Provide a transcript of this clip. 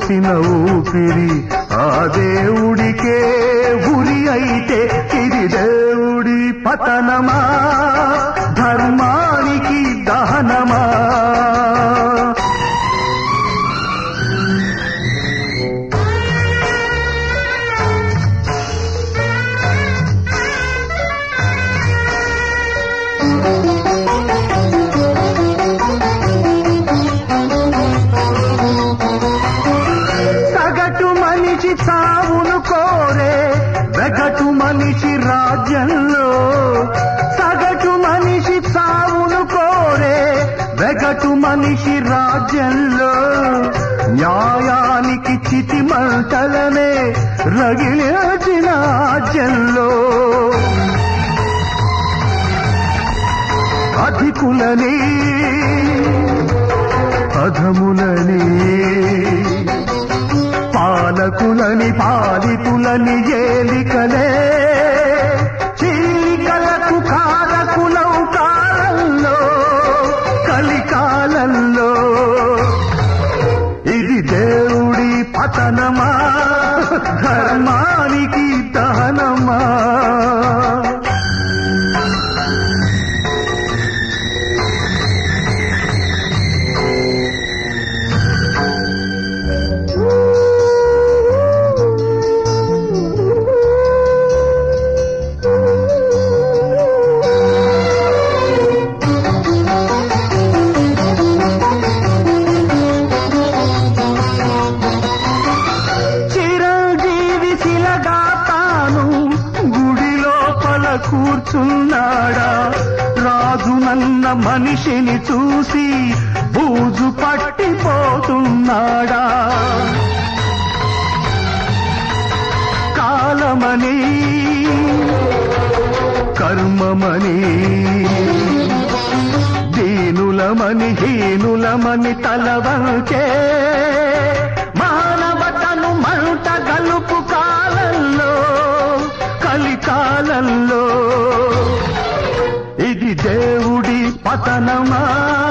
పోసిన ఊపిరి ఆ దేవుడికే ఉరి అయితే ఇది దేవుడి పతనమా ధర్మానికి దహనమా సగటు మనిషి చావును కోరే వెగటు మనిషి రాజ్యంలో సగటు మనిషి చావును కోరే వెగటు మనిషి రాజ్యంలో న్యాయానికి చితి మంటలనే రగిలిచిన రాజ్యంలో అధికులని అధములని పాలకులని పాలితులని ఏలికలే చీలికలకు కారకులం కాలంలో కలికాలంలో ఇది దేవుడి పతనమా ధర్మానికి దహనమా చిరంజీవి శిలగా తాను గుడి లోపల కూర్చున్నాడా రాజునన్న మనిషిని చూసి బూజు పట్టిపోతున్నాడా కాలమని కర్మమని దీనులమని హీనులమని తలవంచే మానవతను మంట గలుపు కాలంలో కలికాలంలో ఇది దేవుడి పతనమా